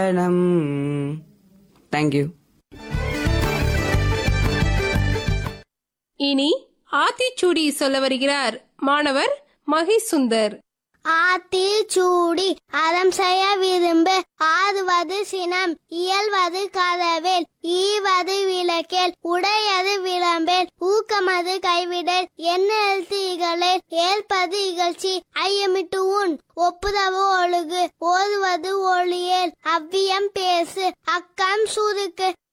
சரணம் தேங்க்யூ இனி ஆத்திச்சூடி சொல்ல வருகிறார் மாணவர் மகேஷ் சுந்தர் ஆத்திச்சூடி அறம் செய்ய விரும்பு ஆறுவது சினம் இயல்வது கதவேல் ஈவது விளக்கேல் உடையது விளம்பேல் ஊக்கமது கைவிடல் என்ன எழுத்து இகழேல் ஏற்பது இகழ்ச்சி ஐயமிட்டு உன் ஒப்புதவு ஒழுகு ஓதுவது ஒளியேல் அவ்வியம் பேசு அக்கம் சுருக்கு